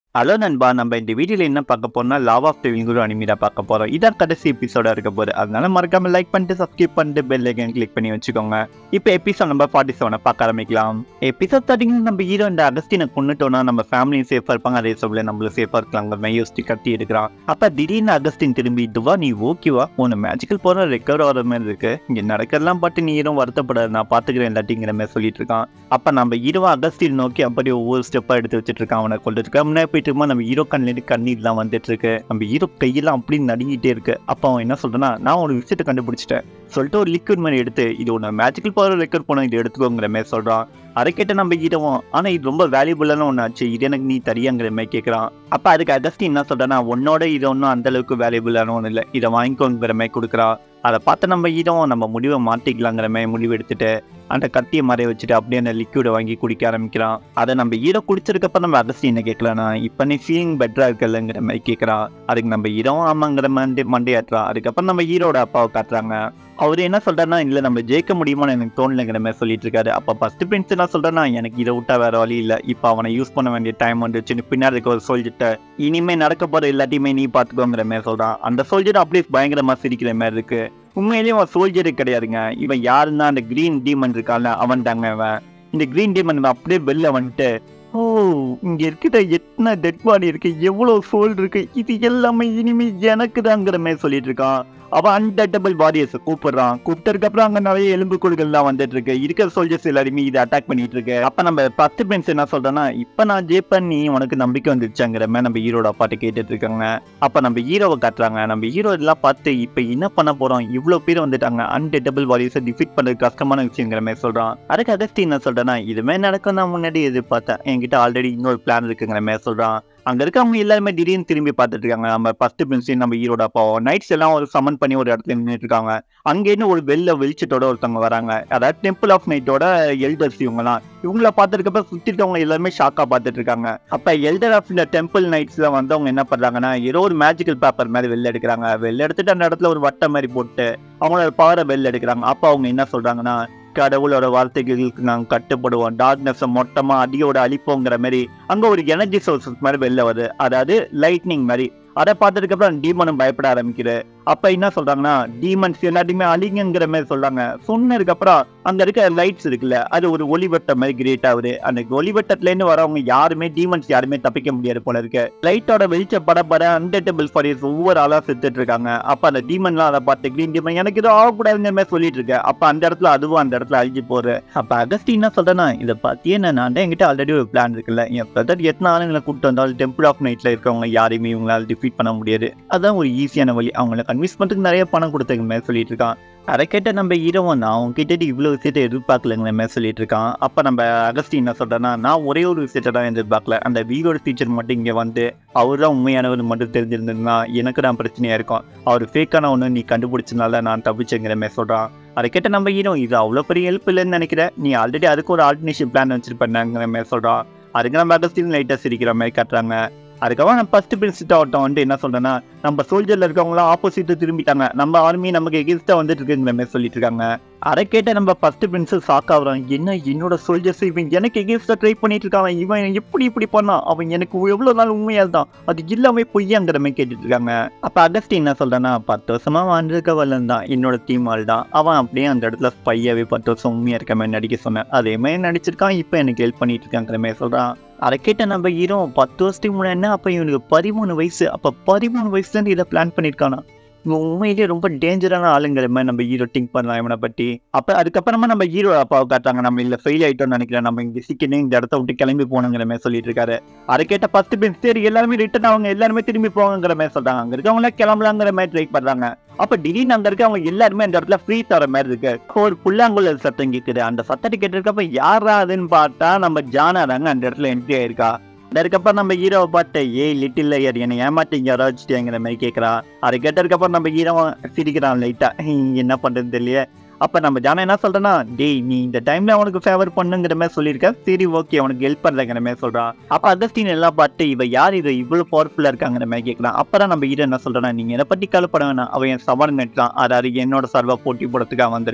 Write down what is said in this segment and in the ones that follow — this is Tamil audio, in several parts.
ஹலோ நண்பா நம்ம இந்த வீடியோல என்ன பார்க்க போறோம்னா லாவ் ஆஃப் த விங்குரு அனிமீடா பார்க்க போறோம் இதான் கடைசி எபிசோடா இருக்க போகுது அதனால மறக்காம லைக் பண்ணிட்டு சப்ஸ்கிரைப் பண்ணிட்டு பெல் ஐக்கன் கிளிக் பண்ணி வச்சுக்கோங்க இப்போ எபிசோட் நம்பர் ஃபார்ட்டி செவனை பார்க்க ஆரம்பிக்கலாம் எபிசோட் ஸ்டார்டிங் நம்ம ஹீரோ இந்த அகஸ்டினை கொண்டுட்டோம்னா நம்ம ஃபேமிலியும் சேஃபா இருப்பாங்க அதே சமயம் நம்மளும் சேஃபா இருக்கலாங்க யோசிச்சு கட்டி எடுக்கிறான் அப்ப திடீர்னு அகஸ்டின் திரும்பி இதுவா நீ ஓகேவா உன மேஜிக்கல் போற ரெக்கவர் ஆகிற மாதிரி இருக்கு இங்க நடக்கிறதெல்லாம் பார்த்து நீ ஹீரோ வருத்தப்படாது நான் பாத்துக்கிறேன் இல்லாட்டிங்கிற மாதிரி சொல்லிட்டு இருக்கான் அப்ப நம்ம ஹீரோ அகஸ்டின் நோக்கி அப்படியே ஒவ்வொரு ஸ்டெப்பா எடுத்து வச்சுட்டு இருக்கான் அவனை கொண்டுட்டு முன்னாடி போயிட்டு இருக்கும்போது நம்ம ஹீரோ கண்ணிலேருந்து கண்ணீர்லாம் வந்துட்டு இருக்கு நம்ம ஹீரோ கையெல்லாம் அப்படி நடுங்கிட்டே இருக்கு அப்போ அவன் என்ன சொல்றான்னா நான் ஒரு விஷயத்தை கண்டுபிடிச்சிட்டேன் சொல்லிட்டு ஒரு லிக்விட் மாதிரி எடுத்து இது ஒன்று மேஜிக்கல் பவர் ரெக்கார்ட் பண்ண இது எடுத்துக்கோங்கிற மாதிரி சொல்றான் அதை கேட்ட நம்ம ஹீரோவும் ஆனா இது ரொம்ப வேல்யூபுல்லான ஒன்று ஆச்சு இது எனக்கு நீ தரியாங்கிற மாதிரி கேட்குறான் அப்போ அதுக்கு அகஸ்டி என்ன சொல்றேன்னா உன்னோட இது ஒன்றும் அந்த அளவுக்கு வேல்யூபுல்லான ஒன்றும் இல்லை இதை வாங்கிக்கோங்கிற மாதிரி கொடுக்குறான் அதை பார்த்து நம்ம ஹீரோ நம்ம முடிவை மாற்றிக்கலாங்கிற மாதிரி முடிவு எடுத்துட்டு அந்த கத்தியை மறைய வச்சுட்டு அப்படியே அந்த லிக்விடை வாங்கி குடிக்க ஆரம்பிக்கிறான் அதை நம்ம ஹீரோ குடிச்சிருக்கப்ப நம்ம அகஸ்டி என்ன கேட்கலாம்னா இப்போ நீ ஃபீலிங் பெட்டரா இருக்கலங்கிற மாதிரி கேட்குறான் அதுக்கு நம்ம ஹீரோ ஆமாங்கிற மண்டே மண்டையாட்டுறான் அதுக்கப்புறம் நம்ம ஹீரோட அப்பாவை காட்டுறாங்க அவர் என்ன சொல்றாருன்னா இல்லை நம்ம ஜெயிக்க முடியுமான்னு எனக்கு தோணலைங்கிற மாதிரி சொல்லிட்டு இருக்காரு அப்போ ஃபர்ஸ்ட் பிரின்ஸ் என்ன சொல்றேன்னா எனக்கு இதை விட்டா வேற வழி இல்லை இப்போ அவனை யூஸ் பண்ண வேண்டிய டைம் வந்துச்சு பின்னாடி இருக்க ஒரு சோல்ஜர்ட்ட இனிமே நடக்க போற எல்லாத்தையுமே நீ பார்த்துக்கோங்கிற மாதிரி சொல்றான் அந்த சோல்ஜர் அப்படியே பயங்கரமா சிரிக்கிற மாதிரி இருக்கு உண்மையிலேயே அவன் சோல்ஜரே கிடையாதுங்க இவன் யாருன்னா அந்த கிரீன் டீமன் இருக்கான்ல அவன் தாங்க அவன் இந்த கிரீன் டீமன் அப்படியே வெளில வந்துட்டு ஓ இங்க இருக்கிற எத்தனை டெட் பாடி இருக்கு எவ்வளவு சோல் இருக்கு இது எல்லாமே இனிமே எனக்கு தாங்கிற மாதிரி சொல்லிட்டு இருக்கான் அவன் அன்டட்டபிள் வாரியர்ஸ் கூப்பிடுறான் கூப்பிட்டதுக்கு அப்புறம் அங்க நிறைய எலும்பு குழுக்கள்லாம் வந்துட்டு இருக்கு இருக்கிற சோல்ஜர்ஸ் எல்லாருமே இதை அட்டாக் பண்ணிட்டு இருக்கு அப்ப நம்ம பத்து பிரின்ஸ் என்ன சொல்றோம்னா இப்ப நான் ஜே பண்ணி உனக்கு நம்பிக்கை வந்துருச்சாங்கிற மாதிரி நம்ம ஹீரோட அப்பாட்ட கேட்டுட்டு இருக்காங்க அப்ப நம்ம ஹீரோவை காட்டுறாங்க நம்ம ஹீரோ இதெல்லாம் பார்த்து இப்ப என்ன பண்ண போறோம் இவ்வளவு பேர் வந்துட்டாங்க அன்டட்டபிள் வாரியர்ஸை டிஃபிட் பண்றது கஷ்டமான விஷயங்கிற மாதிரி சொல்றான் அதுக்கு அகஸ்டி என்ன சொல்றேன்னா இதுமே நடக்கும் நான் முன்னாடி எதிர்பார்த்தேன் என்கிட்ட ஆல்ரெடி இன்னொரு பிளான் இருக்குங்கிற மாதிரி சொல்றான் அங்க இருக்கவங்க எல்லாருமே திடீர்னு திரும்பி பார்த்துட்டு இருக்காங்க நம்ம ஃபர்ஸ்ட் பிரின்ஸையும் நம்ம ஹீரோட அப்பாவோ நைட்ஸ் எல்லாம் ஒரு சமன் பண்ணி ஒரு இடத்துல நின்றுட்டு இருக்காங்க அங்கேருந்து ஒரு வெள்ள வெளிச்சத்தோட ஒருத்தவங்க வராங்க அதாவது டெம்பிள் ஆஃப் நைட்டோட எல்டர்ஸ் இவங்கலாம் இவங்கள பார்த்ததுக்கப்புறம் சுத்தி இருக்கவங்க எல்லாருமே ஷாக்கா பார்த்துட்டு இருக்காங்க அப்ப எல்டர் ஆஃப் இந்த டெம்பிள் நைட்ஸ்ல வந்து அவங்க என்ன பண்றாங்கன்னா ஏதோ ஒரு மேஜிக்கல் பேப்பர் மாதிரி வெளில எடுக்கிறாங்க வெளில எடுத்துட்டு அந்த இடத்துல ஒரு வட்டம் மாதிரி போட்டு அவங்களோட பவரை வெளில எடுக்கிறாங்க அப்ப அவங்க என்ன சொல்றாங்கன்னா கடவுளோட வார்த்தைகளுக்கு நாங்கள் கட்டுப்படுவோம் டார்க்னஸை மொத்தமாக அடியோட அழிப்போங்கிற மாதிரி அங்கே ஒரு எனர்ஜி சோர்சஸ் மாதிரி வெளில வருது அதாவது லைட்னிங் மாதிரி அதை பார்த்ததுக்கு அப்புறம் டீமனும் பயப்பட ஆரம்பிக்குது அப்ப என்ன சொல்றாங்கன்னா டீமன்ஸ் எல்லாத்தையுமே அழிங்குங்கிற மாதிரி சொல்றாங்க சொன்னதுக்கு அப்புறம் அங்க இருக்க லைட்ஸ் இருக்குல்ல அது ஒரு ஒளிவட்டம் மாதிரி கிரியேட் ஆகுது அந்த ஒளிவட்டத்துல இருந்து வரவங்க யாருமே டீமன்ஸ் யாருமே தப்பிக்க முடியாது போல இருக்கு லைட்டோட வெளிச்ச பட பட அன்டேட்டபிள் ஃபாரியர்ஸ் ஒவ்வொரு ஆளா செத்துட்டு இருக்காங்க அப்ப அந்த டீமன்லாம் அதை பார்த்து கிரீன் டீமன் எனக்கு இது ஆகக்கூடாதுங்கிற மாதிரி சொல்லிட்டு இருக்கு அப்ப அந்த இடத்துல அதுவும் அந்த இடத்துல அழிஞ்சு போற அப்ப அகஸ்டி என்ன சொல்றேன்னா இதை பார்த்தியே நான் நான் என்கிட்ட ஆல்ரெடி ஒரு பிளான் இருக்குல்ல என் பிரதர் எத்தனை ஆளுங்களை கூப்பிட்டு வந்தாலும் டெம்பிள் ஆஃப் நைட்ல இருக்கவங்க யாரையுமே இவங்களால டிஃபீட் பண்ண முடியாது அதான் ஒரு ஈஸியான வழி அவங்கள கன்வின்ஸ் பண்ணுறதுக்கு நிறைய பணம் கொடுத்தங்க மாதிரி சொல்லிட்டு இருக்கான் அதை கேட்ட நம்ம ஹீரோவும் நான் அவங்க கிட்ட இவ்வளோ விஷயத்தை எதிர்பார்க்கலங்கிற மாதிரி சொல்லிட்டு இருக்கான் அப்போ நம்ம அகஸ்டி என்ன சொல்றேன்னா நான் ஒரே ஒரு விஷயத்தை தான் எதிர்பார்க்கல அந்த வீடோட டீச்சர் மட்டும் இங்கே வந்து அவர் தான் உண்மையானவர் மட்டும் தெரிஞ்சிருந்ததுன்னா எனக்கு தான் பிரச்சனையா இருக்கும் அவர் ஃபேக்கான ஒன்று நீ கண்டுபிடிச்சனால நான் தப்பிச்சேங்கிற மாதிரி சொல்றான் அதை கேட்ட நம்ம ஹீரோ இது அவ்வளோ பெரிய ஹெல்ப் இல்லைன்னு நினைக்கிறேன் நீ ஆல்ரெடி அதுக்கு ஒரு ஆல்டர்னேஷன் பிளான் வச்சிருப்பேங்கிற மாதிரி சொல்றான் அதுக்கு நம்ம அகஸ்டின் லைட்டாக சிரிக்கிற மாதிரி காட்டுறாங்க அதுக்கப்புறம் நான் ஃபர்ஸ்ட் பிரின்சிட்ட ஆட்டம் வந்து என்ன சொல்றேன்னா நம்ம சோல்ஜர்ல இருக்கவங்களாம் ஆப்போசிட் திரும்பிட்டாங்க நம்ம ஆர்மி நமக்கு எகிஸ்டா வந்துட்டு இருக்குங்கிற மாதிரி சொல்லிட்டு இருக்காங்க அதை கேட்ட நம்ம ஃபர்ஸ்ட் பிரின்ஸ் ஷாக் ஆகுறான் என்ன என்னோட சோல்ஜர்ஸ் இவன் எனக்கு எகிஸ்டா ட்ரை பண்ணிட்டு இருக்கான் இவன் எப்படி இப்படி பண்ணான் அவன் எனக்கு எவ்வளவு நாள் உண்மையா தான் அது இல்லாம பொய்யாங்கிற மாதிரி கேட்டுட்டு இருக்காங்க அப்ப அகஸ்டி என்ன சொல்றேன்னா பத்து வருஷமா வாழ்ந்திருக்க வல்லன் தான் என்னோட டீம் ஆள் தான் அவன் அப்படியே அந்த இடத்துல ஸ்பையாவே பத்து வருஷம் உண்மையா இருக்க மாதிரி நடிக்க சொன்னேன் அதே மாதிரி நடிச்சிருக்கான் இப்போ எனக்கு ஹெல்ப் பண்ணிட்டு இருக்காங்கிற மாதிரி சொல்றான் அதை கேட்ட நம்ம ஹீரோ பத்து வருஷத்துக்கு முன்னாடி அப்போ இவனுக்கு பதிமூணு வயசு அப்போ பதிமூணு வயசுலேருந்து இதை பிளான் பண்ணியிருக்கானா இவன் உண்மையிலேயே ரொம்ப டேஞ்சரான ஆளுங்கிற மாதிரி நம்ம ஹீரோ திங்க் பண்ணலாம் இவனை பற்றி அப்போ அதுக்கப்புறமா நம்ம ஹீரோ அப்பாவை காட்டுறாங்க நம்ம இல்லை ஃபெயில் ஆகிட்டோம்னு நினைக்கிறேன் நம்ம இங்கே சீக்கிரம் இந்த இடத்த விட்டு கிளம்பி போகணுங்கிற மாதிரி சொல்லிட்டு இருக்காரு அதை கேட்ட பத்து பேர் சரி எல்லாருமே ரிட்டன் அவங்க எல்லாருமே திரும்பி போங்கிற மாதிரி சொல்றாங்க அங்கே இருக்கவங்கள கிளம்பலாங்கிற மாதிரி ட்ரை பண்ணுறாங்க அப்ப திடீர்னு அங்க இருக்க அவங்க எல்லாருமே அந்த இடத்துல ஃப்ரீ தர மாதிரி இருக்கு ஒரு புல்லாங்குழல் சத்தம் கேக்குது அந்த சத்தத்தை கேட்டிருக்கப்ப யாரா அதுன்னு பார்த்தா நம்ம ஜானா தாங்க அந்த இடத்துல என்ட்ரி ஆயிருக்கா அதுக்கப்புறம் நம்ம ஹீரோவை பார்த்து ஏய் லிட்டில் லேயர் என்னை ஏமாட்டீங்க யாராச்சுங்கிற மாதிரி கேட்குறான் அதை கேட்டதுக்கப்புறம் நம்ம ஹீரோவை சிரிக்கிறான் லைட்டா என்ன பண்றது தெரியல அப்ப நம்ம ஜானா என்ன சொல்றேன்னா டேய் நீ இந்த டைம்ல அவனுக்கு ஃபேவர் பண்ணுங்கிற மாதிரி சொல்லியிருக்க சரி ஓகே அவனுக்கு ஹெல்ப் பண்றங்கிற மாதிரி சொல்றான் அப்ப அகஸ்டின் எல்லாம் பார்த்து இவ யார் இது இவ்வளவு பவர்ஃபுல்லா இருக்காங்கிற மாதிரி கேட்கலாம் அப்பதான் நம்ம ஹீரோ என்ன சொல்றேன்னா நீங்க எதை பத்தி கவலைப்பட வேணாம் அவன் என் சவால் நெட்டான் அதாவது என்னோட சர்வா போட்டி போடுறதுக்காக வந்திருக்கா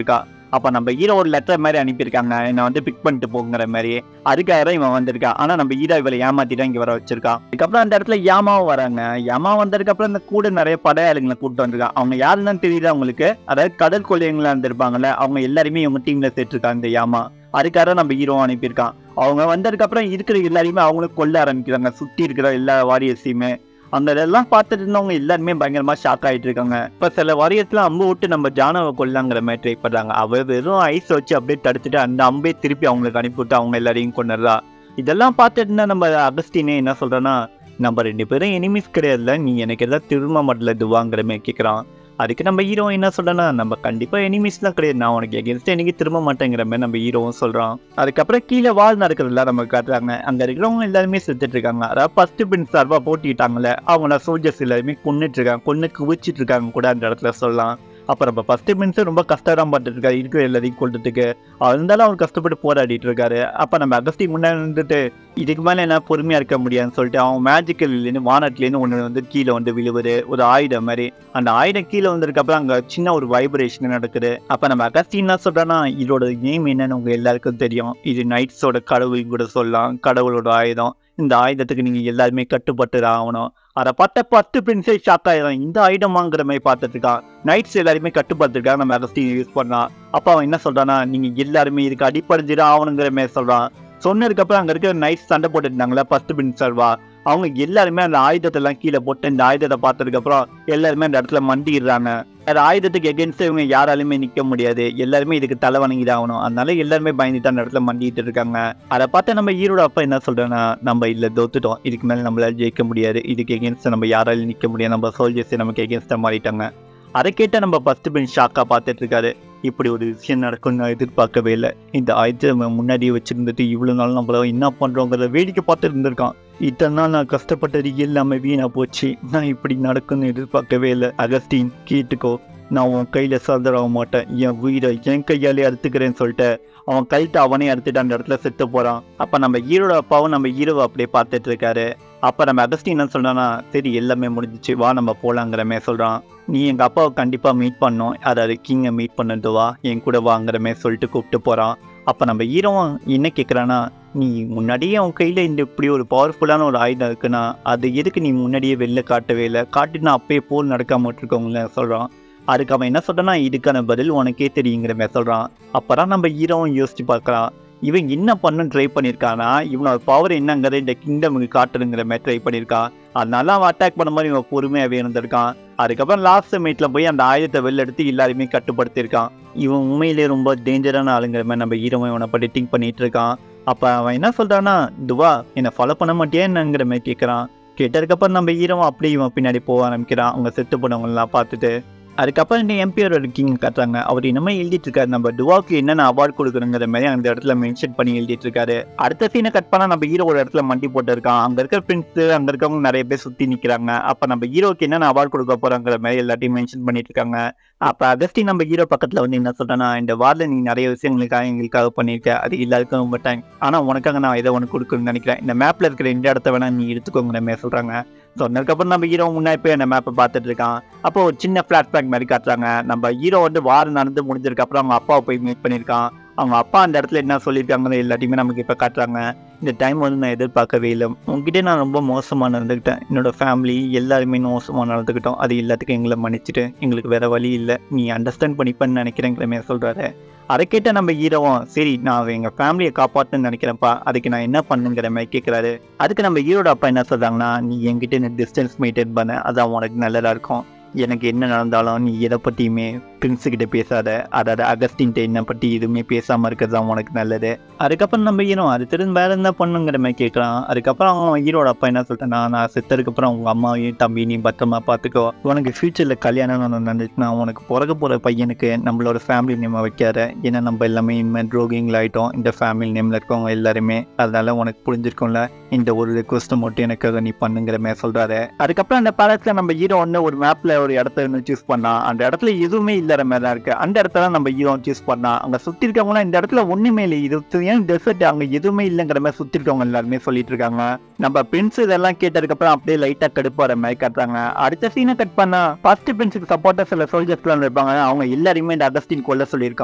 அப்ப நம்ம ஹீரோ ஒரு லெட்டர் மாதிரி அனுப்பியிருக்காங்க என்னை வந்து பிக் பண்ணிட்டு போங்கிற மாதிரி அதுக்காக தான் இவன் வந்திருக்கான் ஆனா நம்ம ஹீரோ இவளை ஏமாத்தி தான் இங்க வர வச்சிருக்கான் அதுக்கப்புறம் அந்த இடத்துல யாமாவும் வராங்க யாமா வந்ததுக்கு அப்புறம் இந்த கூட நிறைய படையாளுங்களை கூப்பிட்டு வந்திருக்கான் அவங்க யாருன்னு தெரியல அவங்களுக்கு அதாவது கடல் கொள்ளையங்களா இருந்திருப்பாங்கல்ல அவங்க எல்லாருமே இவங்க டீம்ல சேர்த்திருக்காங்க இந்த யாமா அதுக்காக நம்ம ஹீரோ அனுப்பியிருக்கான் அவங்க வந்ததுக்கு அப்புறம் இருக்கிற எல்லாரையுமே அவங்களும் கொல்ல ஆரம்பிக்கிறாங்க சுத்தி இருக்கிற எல்லா வாரியர்ஸையுமே அந்த இதெல்லாம் பார்த்துட்டு இருந்தவங்க எல்லாருமே பயங்கரமா ஷாக் ஆயிட்டு இருக்காங்க இப்ப சில வாரியத்துல அம்பு விட்டு நம்ம ஜானவை கொல்லாங்கிற மாதிரி ட்ரை பண்றாங்க அவ வெறும் ஐஸ் வச்சு அப்படியே தடுத்துட்டு அந்த அம்பே திருப்பி அவங்களுக்கு அனுப்பிவிட்டு அவங்க எல்லாரையும் கொண்டுறா இதெல்லாம் பார்த்துட்டு இருந்தா நம்ம அகஸ்டினே என்ன சொல்றேன்னா நம்ம ரெண்டு பேரும் எனிமிஸ் கிடையாதுல நீ எனக்கு எதாவது திரும்ப மாட்டல இதுவாங்கிற மாதிரி கேட்குறான் அதுக்கு நம்ம ஹீரோ என்ன சொல்றேன்னா நம்ம கண்டிப்பா எனிமிஸ்லாம் கிடையாது நான் உனக்கு எகென்ஸ்ட் எனக்கு திரும்ப மாட்டேங்கிற மாதிரி நம்ம ஹீரோவும் சொல்றான் அதுக்கப்புறம் கீழே வால் நடக்கிறதுல நம்ம காட்டுறாங்க அங்க இருக்கிறவங்க எல்லாருமே செத்துட்டு இருக்காங்க அதாவது ஃபர்ஸ்ட் பின் சார்பா போட்டிட்டாங்கல்ல அவங்கள சோல்ஜர்ஸ் எல்லாருமே கொன்னுட்டு இருக்காங்க கொன்னு குவிச்சிட்டு இருக்காங்க கூட அந்த இடத்துல சொல்லலாம் அப்போ நம்ம ஃபர்ஸ்ட் பின்ஸ் ரொம்ப கஷ்டம் பட்டுட்டு இருக்காரு இருக்கிற எல்லாத்தையும் கொள்றதுக்கு இருந்தாலும் அவர் கஷ்டப்பட்டு போராடிட்டு இருக்காரு அப்போ நம்ம அகஸ்டி முன்னாடி இருந்துட்டு இதுக்கு மேலே என்ன பொறுமையாக இருக்க முடியாதுன்னு சொல்லிட்டு அவன் மேஜிக்கல்லேருந்து வானத்துலேருந்து ஒன்று வந்து கீழே வந்து விழுவுது ஒரு ஆயுதம் மாதிரி அந்த ஆயுதம் கீழே வந்ததுக்கு அப்புறம் அங்கே சின்ன ஒரு வைப்ரேஷன் நடக்குது அப்போ நம்ம அகஸ்டி என்ன சொல்கிறோன்னா இதோட நேம் என்னன்னு உங்கள் எல்லாருக்கும் தெரியும் இது நைட்ஸோட கடவுள் கூட சொல்லலாம் கடவுளோட ஆயுதம் இந்த ஆயுதத்துக்கு நீங்கள் எல்லாருமே கட்டுப்பட்டு தான் ஆகணும் அதை பார்த்த பத்து பிரின்ஸே ஷாக் ஆயிடும் இந்த ஆயுதம் வாங்குற மாதிரி பார்த்துட்டு இருக்கான் நைட்ஸ் எல்லாருமே கட்டுப்படுத்திருக்காங்க நம்ம அகஸ்டி யூஸ் பண்ணான் அப்போ அவன் என்ன சொல்றான்னா நீங்க எல்லாருமே இதுக்கு அடிப்படைஞ்சிடும் ஆகணுங்கிற மாதிரி சொல்றான் சொன்னதுக்கு அப்புறம் அங்க இருக்க நைட்ஸ் சண்டை போட்டுட்டு இருந்தாங்களா ஃபர்ஸ்ட் பின் சர்வா அவங்க எல்லாருமே அந்த ஆயுதத்தை எல்லாம் கீழே போட்டு இந்த ஆயுதத்தை பார்த்ததுக்கு அப்புறம் எல்லாருமே அந்த இடத்துல மண்டிடுறாங்க அந்த ஆயுதத்துக்கு எகென்ஸ்ட் இவங்க யாராலுமே நிக்க முடியாது எல்லாருமே இதுக்கு தலை வணங்கிதான் ஆகணும் அதனால எல்லாருமே பயந்துட்டு அந்த இடத்துல மண்டிட்டு இருக்காங்க அதை பார்த்து நம்ம ஈரோட அப்பா என்ன சொல்றேன்னா நம்ம இல்ல தோத்துட்டோம் இதுக்கு மேல நம்மளால ஜெயிக்க முடியாது இதுக்கு எகென்ஸ்ட் நம்ம யாராலும் நிக்க முடியாது நம்ம சோல்ஜர்ஸ் நமக்கு எகென்ஸ்டா மாறிட்டாங்க அதை கேட்ட நம்ம ஃபர்ஸ்ட் பெண் ஷாக்கா பார்த்துட்டு இருக்காரு இப்படி ஒரு விஷயம் நடக்கும்னு நான் எதிர்பார்க்கவே இல்லை இந்த ஆயுதத்தை நம்ம முன்னாடியே வச்சிருந்துட்டு இவ்வளோ நாள் நம்மள என்ன பண்ணுறோங்கிறத வேடிக்கை பார்த்துட்டு இருந்திருக்கான் இத்தனை நாள் நான் கஷ்டப்பட்டது எல்லாமே வீணா போச்சு நான் இப்படி நடக்கும்னு எதிர்பார்க்கவே இல்லை அகஸ்டின் கேட்டுக்கோ நான் உன் கையில் சதறாக மாட்டேன் என் உயிரை என் கையாலே அறுத்துக்கிறேன்னு சொல்லிட்டு அவன் கழுத்தை அவனே அறுத்துட்டு அந்த இடத்துல செத்து போகிறான் அப்போ நம்ம ஹீரோட அப்பாவும் நம்ம ஹீரோவை அப்படியே பார்த்துட்டு இருக்காரு அப்போ நம்ம அகஸ்டின் என்ன சொல்கிறான்னா சரி எல்லாமே முடிஞ்சிச்சு வா நம்ம போகலாங்கிற மாதிரி சொல்கிறான் நீ எங்கள் அப்பாவை கண்டிப்பாக மீட் பண்ணோம் அதாவது கிங்கை மீட் பண்ணது வா என் கூட வாங்குற மாதிரி சொல்லிட்டு கூப்பிட்டு போகிறான் அப்போ நம்ம ஹீரோவும் என்ன கேட்குறான்னா நீ முன்னாடியே உன் கையில் இந்த இப்படி ஒரு பவர்ஃபுல்லான ஒரு ஆயுதம் இருக்குன்னா அது எதுக்கு நீ முன்னாடியே வெளில காட்டவே இல்லை காட்டினா அப்பயே போல் நடக்காம இருக்கவங்கள சொல்கிறான் அதுக்கு அவன் என்ன சொல்கிறான்னா இதுக்கான பதில் உனக்கே தெரியுங்கிற மாதிரி சொல்கிறான் அப்போதான் நம்ம ஹீரோவும் யோசிச்சு பார்க்குறான் இவன் என்ன பண்ணு ட்ரை பண்ணியிருக்கானா இவனோட பவர் என்னங்கிறத இந்த கிங்டமுக்கு காட்டுறங்கிற மாதிரி ட்ரை பண்ணியிருக்கான் அதனால அவன் அட்டாக் பண்ண மாதிரி இவன் பொறுமையாகவே இருந்திருக்கான் அதுக்கப்புறம் லாஸ்ட் மீட்டில் போய் அந்த ஆயுதத்தை வெளில எடுத்து எல்லாருமே கட்டுப்படுத்தியிருக்கான் இவன் உண்மையிலேயே ரொம்ப டேஞ்சரான ஆளுங்கிற மாதிரி நம்ம ஹீரோவை இவனை பற்றி திங்க் பண்ணிட்டு இருக்கான் அப்போ அவன் என்ன சொல்கிறான்னா துவா என்னை ஃபாலோ பண்ண மாட்டியா என்னங்கிற மாதிரி கேட்குறான் கேட்டதுக்கப்புறம் நம்ம ஹீரோவும் அப்படியே இவன் பின்னாடி போக ஆரம்பிக்கிறான் அவங்க செத்து போனவங்கலாம் பார்த்துட்டு அதுக்கப்புறம் இந்த எம்பியோட கிங் காட்டுறாங்க அவர் இன்னமே எழுதிட்டு இருக்காரு நம்ம டுவாக்கு என்னென்ன அவார்டு கொடுக்குறங்கிற மாதிரி அந்த இடத்துல மென்ஷன் பண்ணி எழுதிட்டு இருக்காரு அடுத்த சீனை கட் பண்ணா நம்ம ஹீரோ ஒரு இடத்துல மண்டி போட்டு இருக்கான் அங்க இருக்கிற ஃப்ரெண்ட்ஸ் அங்க இருக்கவங்க நிறைய பேர் சுத்தி நிக்கிறாங்க அப்ப நம்ம ஹீரோக்கு என்னென்ன அவார்டு கொடுக்க போறாங்கிற மாதிரி எல்லாத்தையும் மென்ஷன் பண்ணிட்டு இருக்காங்க அப்ப அகஸ்டி நம்ம ஹீரோ பக்கத்துல வந்து என்ன சொல்றேன்னா இந்த வார்டில் நீ நிறைய விஷயங்களுக்காக எங்களுக்காக பண்ணியிருக்க அது எல்லாருக்கும் ரொம்ப தேங்க்ஸ் ஆனா உனக்காக நான் இதை உனக்கு கொடுக்கணும்னு நினைக்கிறேன் இந்த மேப்ல இருக்கிற இந்த இடத்த வேணா நீ எடுத்துக்கோங்கிற மாதிரி சொல்றாங்க சொன்னதுக்கப்புறம் நம்ம ஹீரோ முன்னாடி போய் அந்த மேப்பை பார்த்துட்டு இருக்கான் அப்போ ஒரு சின்ன ஃப்ளாஷ்பேக் மாதிரி காட்டுறாங்க நம்ம ஹீரோ வந்து வாரம் நடந்து முடிஞ்சதுக்கு அப்புறம் அவங்க அப்பாவை போய் மீட் பண்ணியிருக்கான் அவங்க அப்பா அந்த இடத்துல என்ன சொல்லியிருக்காங்கன்னு எல்லாத்தையுமே நமக்கு இப்போ காட்டுறாங்க இந்த டைம் வந்து நான் எதிர்பார்க்கவே இல்லை உங்ககிட்ட நான் ரொம்ப மோசமாக நடந்துக்கிட்டேன் என்னோட ஃபேமிலி எல்லாருமே மோசமாக நடந்துக்கிட்டோம் அது எல்லாத்துக்கும் எங்களை மன்னிச்சிட்டு எங்களுக்கு வேற வழி இல்லை நீ அண்டர்ஸ்டாண்ட் பண்ணிப்பேன்னு நினைக்கிறேங்கிற மாதிரி சொல்கிறாரு அதை கேட்ட நம்ம ஹீரோவும் சரி நான் எங்கள் ஃபேமிலியை காப்பாற்றுன்னு நினைக்கிறேன்ப்பா அதுக்கு நான் என்ன பண்ணுங்கிற மாதிரி கேட்குறாரு அதுக்கு நம்ம ஹீரோட அப்பா என்ன சொல்கிறாங்கன்னா நீ என்கிட்ட என்ன டிஸ்டன்ஸ் மெயின்டைன் பண்ண அதான் உனக்கு நல்லதாக இருக்கும் எனக்கு என்ன நடந்தாலும் நீ எதை பற்றியுமே பிரின்ஸு கிட்ட பேசாத அதாவது அகஸ்டின்ட்ட என்ன பற்றி எதுவுமே பேசாமல் இருக்கிறது தான் உனக்கு நல்லது அதுக்கப்புறம் நம்ம ஹீரோ அது தெரிஞ்சு வேற என்ன பண்ணுங்கிற மாதிரி கேட்குறான் அதுக்கப்புறம் அவன் ஹீரோட அப்பா என்ன சொல்லிட்டேன்னா நான் செத்ததுக்கப்புறம் உங்கள் அம்மாவையும் தம்பியும் பத்திரமா பார்த்துக்கோ உனக்கு ஃப்யூச்சரில் கல்யாணம் நடந்துச்சுன்னா உனக்கு பிறக்க போகிற பையனுக்கு நம்மளோட ஃபேமிலி நேமை வைக்காத ஏன்னா நம்ம எல்லாமே இனிமேல் ட்ரோகிங்கில் ஆகிட்டோம் இந்த ஃபேமிலி நேமில் இருக்கவங்க எல்லாருமே அதனால உனக்கு புரிஞ்சிருக்கும்ல இந்த ஒரு ரெக்வஸ்ட்டை மட்டும் எனக்காக நீ பண்ணுங்கிற மாதிரி சொல்கிறாரு அதுக்கப்புறம் அந்த பேலஸில் நம்ம ஹீரோ ஒன்று ஒரு மேப்பில் ஒரு இடத்த ஒன்று சூஸ் பண்ணான் அந்த இடத்துல எதுவுமே இல்லாத மாதிரி தான் இருக்கு அந்த இடத்துல நம்ம ஹீரோ சூஸ் பண்ணான் அங்கே சுற்றி இருக்கவங்களாம் இந்த இடத்துல ஒன்றுமே இல்லை இது ஏன் டெசர்ட் அங்கே எதுவுமே இல்லைங்கிற மாதிரி சுற்றி இருக்கவங்க எல்லாருமே சொல்லிட்டு இருக்காங்க நம்ம பிரின்ஸ் இதெல்லாம் கேட்டதுக்கப்புறம் அப்படியே லைட்டாக கடுப்பாற மாதிரி கட்டுறாங்க அடுத்த சீனை கட் பண்ணா ஃபர்ஸ்ட் பிரின்ஸுக்கு சப்போர்ட்டாக சில சோல்ஜர்ஸ்லாம் இருப்பாங்க அவங்க எல்லாருமே இந்த அகஸ்டின் கொல்ல சொல்லியிருக்கான்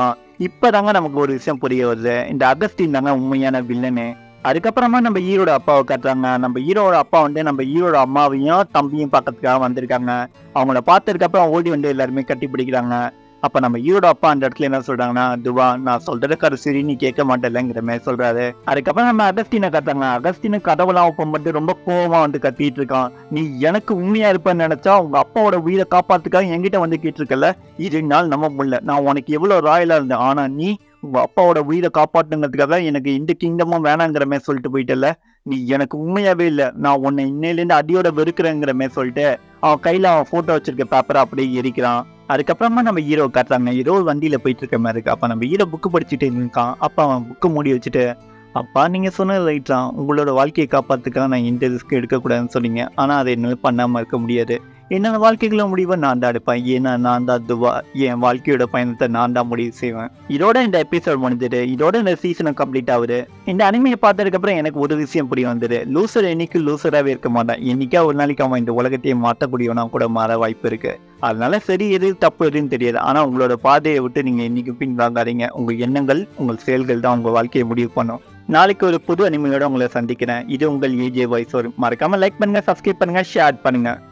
இப்பதாங்க நமக்கு ஒரு விஷயம் புரிய வருது இந்த அகஸ்டின் தாங்க உண்மையான வில்லனு அதுக்கப்புறமா நம்ம ஹீரோட அப்பாவை காட்டுறாங்க நம்ம ஹீரோட அப்பா வந்து நம்ம ஹீரோட அம்மாவையும் தம்பியும் பார்க்கறதுக்காக வந்திருக்காங்க அவங்கள பார்த்ததுக்கு அப்புறம் ஓடி வந்து எல்லாருமே கட்டி பிடிக்கிறாங்க அப்ப நம்ம ஹீரோட அப்பா அந்த இடத்துல என்ன சொல்றாங்கன்னா துவா நான் சொல்றது கருசரி நீ கேட்க மாட்டேங்கிற மாதிரி சொல்றாரு அதுக்கப்புறம் நம்ம அகஸ்டினை கத்தாங்க அகஸ்டினு கதவுலாம் ஓப்பன் பண்ணிட்டு ரொம்ப கோவமா வந்து கத்திட்டு இருக்கான் நீ எனக்கு உண்மையா இருப்பேன்னு நினைச்சா உங்க அப்பாவோட உயிரை காப்பாத்துக்காக என்கிட்ட வந்து கேட்டிருக்கல இது நாள் நம்ம முடியல நான் உனக்கு எவ்வளவு ராயலா இருந்தேன் ஆனா நீ உங்க அப்பாவோட உயிரை காப்பாற்றுங்கிறதுக்காக எனக்கு இந்த கிங்டமும் வேணாங்கிற மாதிரி சொல்லிட்டு போயிட்டல நீ எனக்கு உண்மையாவே இல்லை நான் உன்னை இன்னையிலேருந்து அடியோட வெறுக்கிறேங்கிற மாதிரி சொல்லிட்டு அவன் கையில அவன் போட்டோ வச்சிருக்க பேப்பரை அப்படியே எரிக்கிறான் அதுக்கப்புறமா நம்ம ஹீரோ காட்டுறாங்க ஹீரோ வண்டியில போயிட்டு இருக்க மாதிரி இருக்கு அப்ப நம்ம ஹீரோ புக்கு படிச்சுட்டு இருக்கான் அப்ப அவன் புக்கு மூடி வச்சுட்டு அப்பா நீங்க சொன்னது ரைட் தான் உங்களோட வாழ்க்கையை காப்பாத்துக்காக நான் இந்த ரிஸ்க் எடுக்கக்கூடாதுன்னு சொன்னீங்க ஆனா அதை என்னால் பண்ணாம இருக்க முடியாது என்னோட வாழ்க்கைக்குள்ள முடிவை நான் தான் எடுப்பேன் ஏன்னா நான் தான் துவா என் வாழ்க்கையோட பயணத்தை நான் தான் முடிவு செய்வேன் இதோட இந்த எபிசோட் முடிஞ்சுது இதோட இந்த சீசனை கம்ப்ளீட் ஆகுது இந்த அனிமையை பார்த்ததுக்கு அப்புறம் எனக்கு ஒரு விஷயம் புரிய வந்தது லூசர் என்னைக்கு லூசராகவே இருக்க மாட்டான் என்னைக்கா ஒரு நாளைக்கு அவன் இந்த உலகத்தையே மாற்றக்கூடியவனா கூட மாற வாய்ப்பு இருக்கு அதனால சரி எது தப்பு எதுன்னு தெரியாது ஆனா உங்களோட பாதையை விட்டு நீங்க என்னைக்கு பின்வாங்காதீங்க உங்க எண்ணங்கள் உங்கள் செயல்கள் தான் உங்க வாழ்க்கையை முடிவு பண்ணும் நாளைக்கு ஒரு புது அனிமையோட உங்களை சந்திக்கிறேன் இது உங்கள் ஏஜே வாய்ஸ் ஒரு மறக்காம லைக் பண்ணுங்க சப்ஸ்கிரைப் பண்ணுங்க ஷேர் பண்ணுங்க